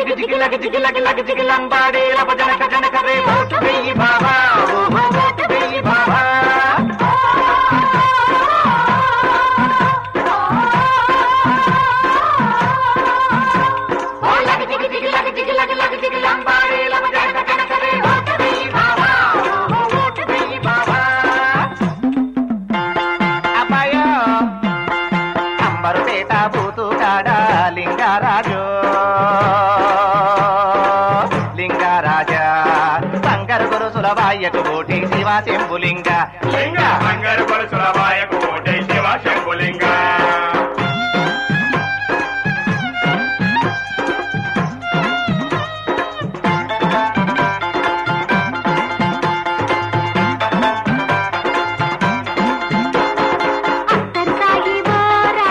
జిగి జిగి లగ జిగి లగ లగ జిగి లంబాడే లబ జనక జనక రే ఓటు వెయ్యి బాబా ఓహో ఓటు వెయ్యి బాబా ఓ లగ జిగి జిగి లగ జిగి లగ లగ జిగి లంబాడే లబ జనక జనక రే ఓటు వెయ్యి బాబా ఓహో ఓటు వెయ్యి బాబా అబ్బాయో అంబరుపేట బూతుగాడ లింగరాజు లింగరాజా శంకర గురుసుల వాయ్యకు ఓటి శివ శంభులింగ లింగ బంగారు పరుసుల వాయకు ఓటే శివ శంభులింగ అత్తరు సాగి పోరారా,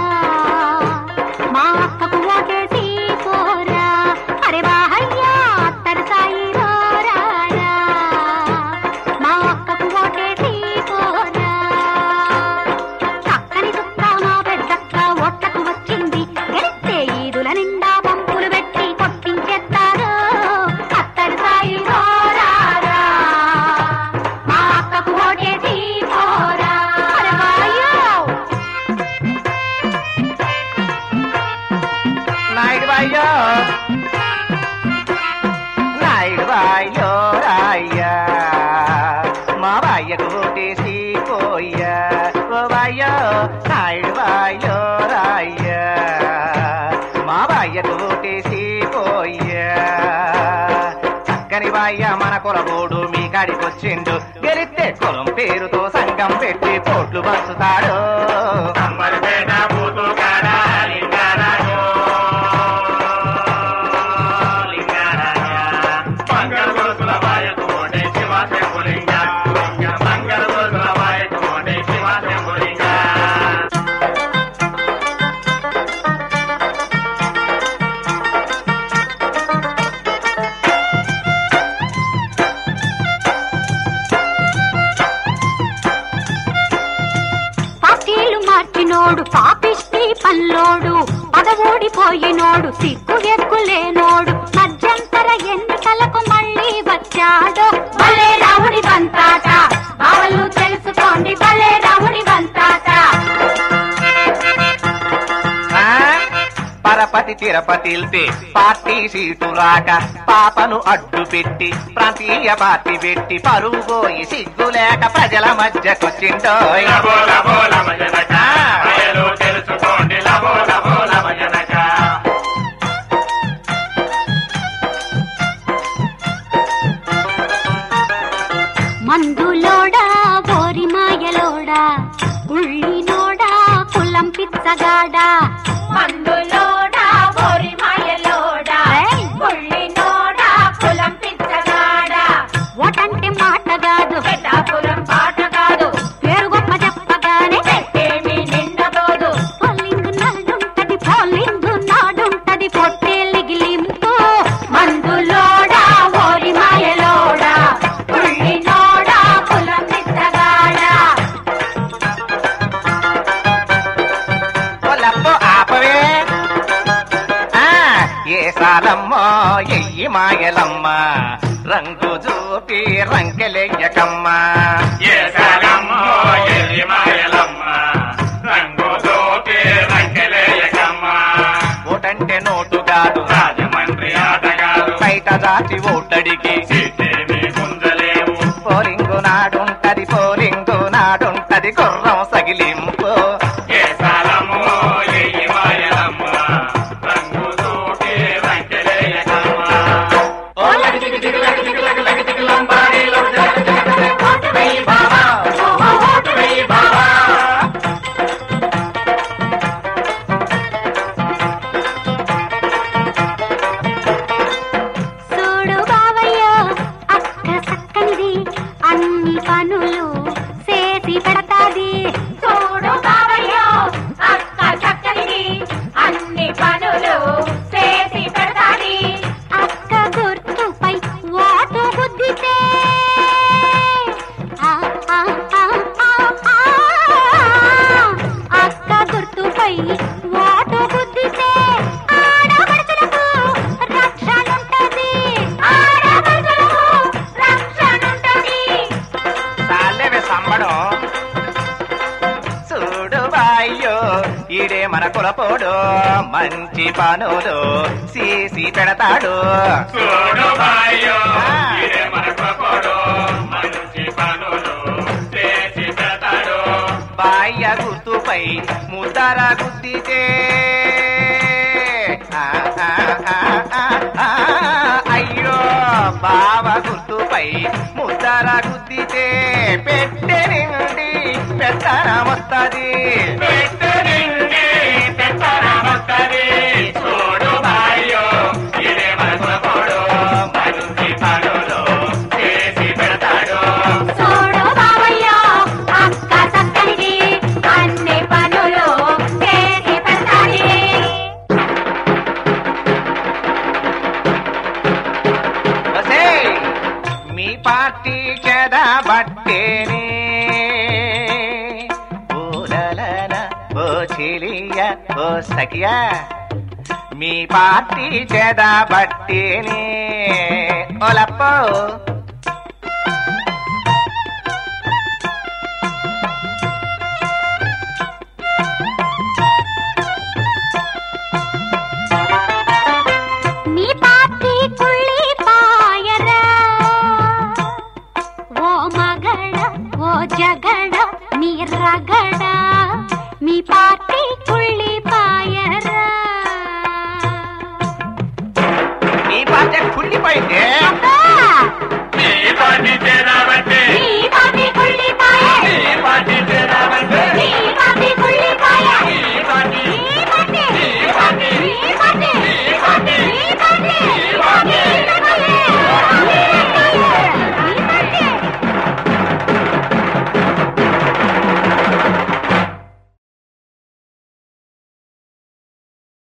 మా అక్కకు ఓటేసి పోరా. అరే వాహయ్యా, అత్తరు సాగి పోరారా, మా అక్కకు ఓటేసి పోరా. చక్కని చుక్క మా పెద్దక్క ఓట్లకు వచ్చింది గెలిస్తే ఈదుల నిండా పంపులు పెట్టి కొట్టించేస్తారు అత్తరు సాగి పోరారా, మా అక్కకు ఓటేసి పోరా. అరే వాయ్యో! నాయుడు వాయ్యో నాయుడు వాయ్యో రాయ్యా మా వాయ్యకు ఓటేసి పోయ్యా ఓ వాయ్యో నాయుడు వాయ్యో రాయ్యా మా వాయ్యకు ఓటేసి పోయ్యా చక్కని వాయ్య మన కులబోడు మీ కాడికొచ్చిండు గెలిస్తే కులం పేరుతో సంఘం పెట్టి పోట్లు పంచుతాడు అంబరిపేట బూతుగాడ లింగరాజు లింగరాజా బంగారు పరుసుల వాయకు ఓటే శివ శంభులింగ లింగ బంగారు పరుసుల వాయకు ఓటే శివ శంభులింగ పార్టీలు మార్చినోడు పాపిష్టి పల్లోడు పదవోడిపోయినోడు సిగ్గు ఎగ్గులేనోడు మధ్యంతర ఎన్నికలకు మళ్ళీ వచ్చాడు భలే రావుడి బంతాట బావలు తెలుసుకోండి భలే రావుడి బంతాట ఆ? పరపతి తిరుపతిల్తే పార్టీ సీటు రాక పాపను అడ్డు పెట్టి ప్రాంతీయ పార్టీ పెట్టి పరువు పోయి సిగ్గు లేక ప్రజల మధ్యకొచ్చిండోయ్ లబో లబో లబ జనక అయలు తెలుసుకోండి లబో లబో లబ జనక మందులోడా బోరి మాయలోడా ఉళ్ళినోడా కులం పిచ్చగాడా మందులోడా బోరి మాయలోడా ఏయ్! పుల్లినోడా కులం పిచ్చగాడా ఓటంటే మాట కాదు పెద్దాపురం పాట కాదు పేరు గొప్ప చెప్పగానే ఏమి నిండబోదు పోలింగ్ నాడుంటది పోలింగ్ నాడుంటది పొట్టేలిగిలింపు మందులోడా బోరి మాయలోడా పుల్లినోడా కులం పిచ్చగాడా లబ్బో ఆపవే ఆ, ఏ సాలమ్మో ఎయ్యి మాయలమ్మ రంగు చూపి రంకెలెయ్యకమ్మా ఏసాలమ్మో ఎల్లి మాయలమ్మ రంగు దోపి రంకెలేయకమ్మ ఓటంటే నోటు కాదు రాజమండ్రి ఆటగాడు బయట దాటి ఓటడికి సీతేమి గుంజలేవు పోలింగు నాడుంటది పోలింగు నాడుంటది గుర్రం సగిలింపు ఏసాలమ్మో ఎయ్యి మాయలమ్మ రంగు దోపి రంకెలేయకమ్మ ఓ లగ జిగ జిగ లగ జిగ లగ లగ జిగ లంబాడి లగ జగ జగ జగ ఓటు వెయ్యి బాబా ఓహో ఓటు వెయ్యి బాబా చూడు బావయ్యో అక్క సక్కనిది అన్ని పనులు చేసి పెడతాది మంచి పనులు చేసి పెడతాడు చూడు బాయ్యో ఇదే మనకు కొడు మంచి పనులు చేసి పెడతాడు బాయ్య గుర్తుపై ముద్దర గుద్దితే ఆ, ఆ, ఆ, ఆ, ఆ, అయ్యో బావ గుర్తుపై ముద్దర గుద్దితే పెట్టె నిండి పెత్తనమొత్తది పెట్టు నిండి పెత్తనమొస్తది. చూడు బాయ్యో ఇదే మనకు కొడు మంచి పనులు చేసి పెడతాడు చూడు బావయ్య అక్క చక్కనిది అన్ని పనులు చేసి పెడతాది ఒసేయ్, మీ పార్టీ చెదబట్టేనే ఓలలల, ఓ చెలియ ఓ సఖియా మీ పార్టీ చెదబట్టేనే ఓలప్పో నీ పార్టీ కుళ్ళి పాయరా ఓ మగడ ఓ జగడ నీ రగడ మీ పార్టీ కుళ్ళి పాయరా మీ పార్టీ కుళ్ళిపోయిందే